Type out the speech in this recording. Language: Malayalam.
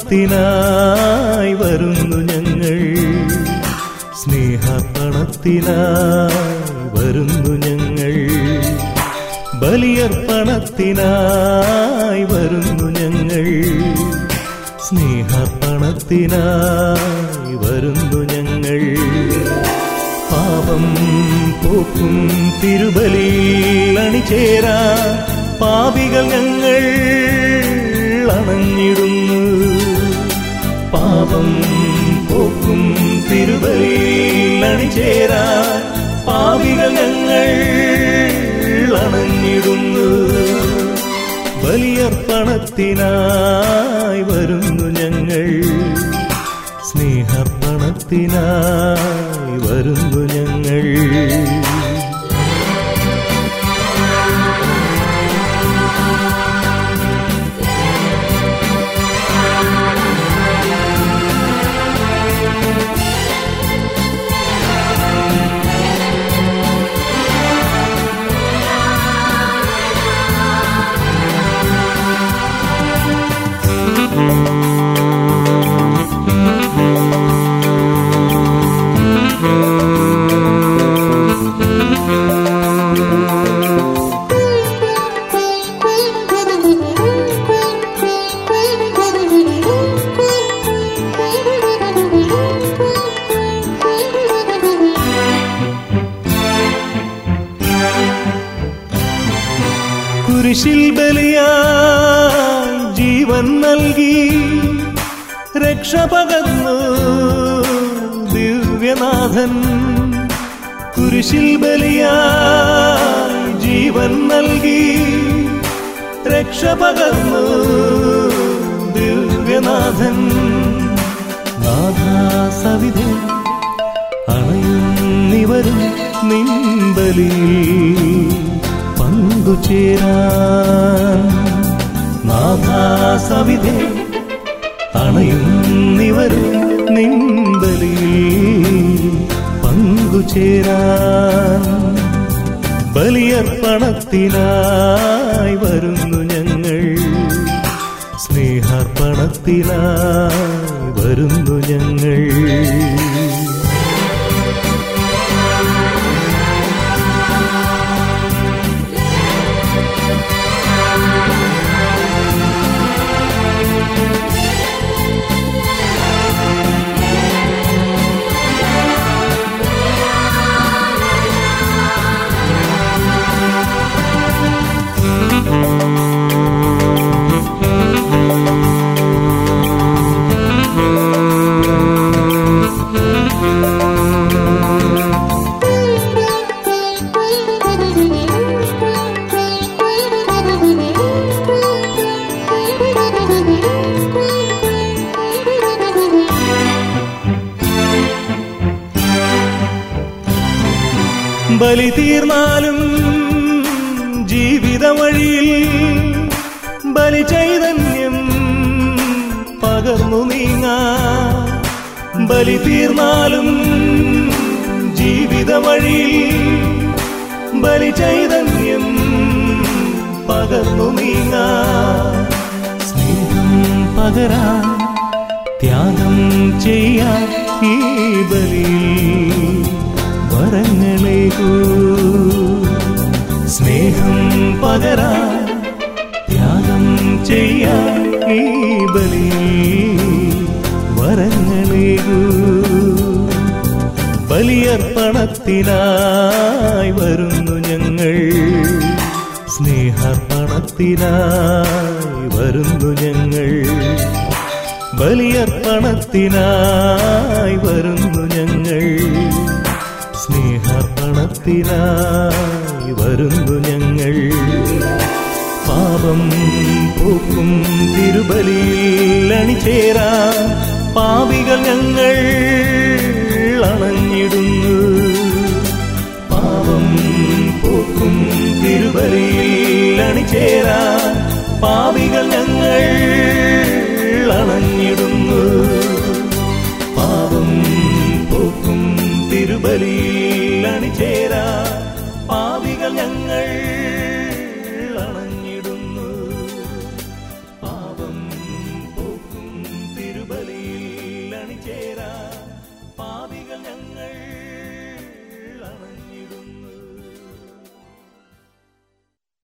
സ്നേഹാർപ്പണത്തിനായി വരുന്നു ഞങ്ങൾ സ്നേഹാർപ്പണത്തിനായി വരുന്നു ഞങ്ങൾ ബലിയർപ്പണത്തിനായി വരുന്നു ഞങ്ങൾ സ്നേഹാർപ്പണത്തിനായി വരുന്നു ഞങ്ങൾ പാപം പോക്കും തിരുബലിയിൽ അണിചേരാ പാപികൾ ഞങ്ങൾ അണഞ്ഞിടുന്നു പാപം പോക്കും തിരുബലിയിൽ അണിചേരാ പാപികൾ ഞങ്ങൾ അണഞ്ഞിടുന്നു ബലിയർപ്പണത്തിനായി വരുന്നു ഞങ്ങൾ സ്നേഹർപ്പണത്തിനായി വരുന്നു ഞങ്ങൾ കുരിശിൽ ബലിയായി ജീവൻ നൽകി രക്ഷ പകർന്നു ദിവ്യനാഥൻ കുരിശിൽ ബലിയായി ജീവൻ നൽകി രക്ഷ പകർന്നു ദിവ്യനാഥൻ നാഥാസവിധം അണയുന്നിവരും നിൻബലിയിൽ പങ്കുചേരാൻ നാഥാസവിധേ അണയുന്നിവരും നിൻബലിയിൽ പങ്കുചേരാൻ ബലിയർപ്പണത്തിനായി വരുന്നു ഞങ്ങൾ സ്നേഹാർപ്പണത്തിനായി വരുന്നു ഞങ്ങൾ ബലി തീർന്നാലും ജീവിത വഴിയിൽ ബലി ചൈതന്യം പകർന്നു നീങ്ങാ ബലി തീർന്നാലും ജീവിത വഴിയിൽ ബലി ചൈതന്യം പകർന്നു നീങ്ങാ സ്നേഹം പകരാ ത്യാഗം ചെയ്യാൻ ഈ ബലിയിൽ വരങ്ങളേകൂ സ്നേഹം പകരാ ത്യാഗം ചെയ്യാൻ ഈ ബലിയിൽ വരങ്ങളേകൂ ബലിയർപ്പണത്തിനായി വരുന്നു ഞങ്ങൾ സ്നേഹാർപ്പണത്തിനായി വരുന്നു ഞങ്ങൾ ബലിയർപ്പണത്തിനായി വരുന്നു ഞങ്ങൾ സ്നേഹാർപ്പണത്തിനായി വരുന്നു ഞങ്ങൾ പാപം പൂക്കും തിരുബലിയിൽ അണിചേരാ പാപികൾ ഞങ്ങൾ അണഞ്ഞിടുന്നു പാപം പൂക്കും തിരുബലിയിൽ അണിചേരാ പാപികൾ ഞങ്ങൾ അണഞ്ഞിടുന്നു പാപം പൂക്കും തിരുബലിയിൽ അണിചേരാ പാപികൾ ഞങ്ങൾ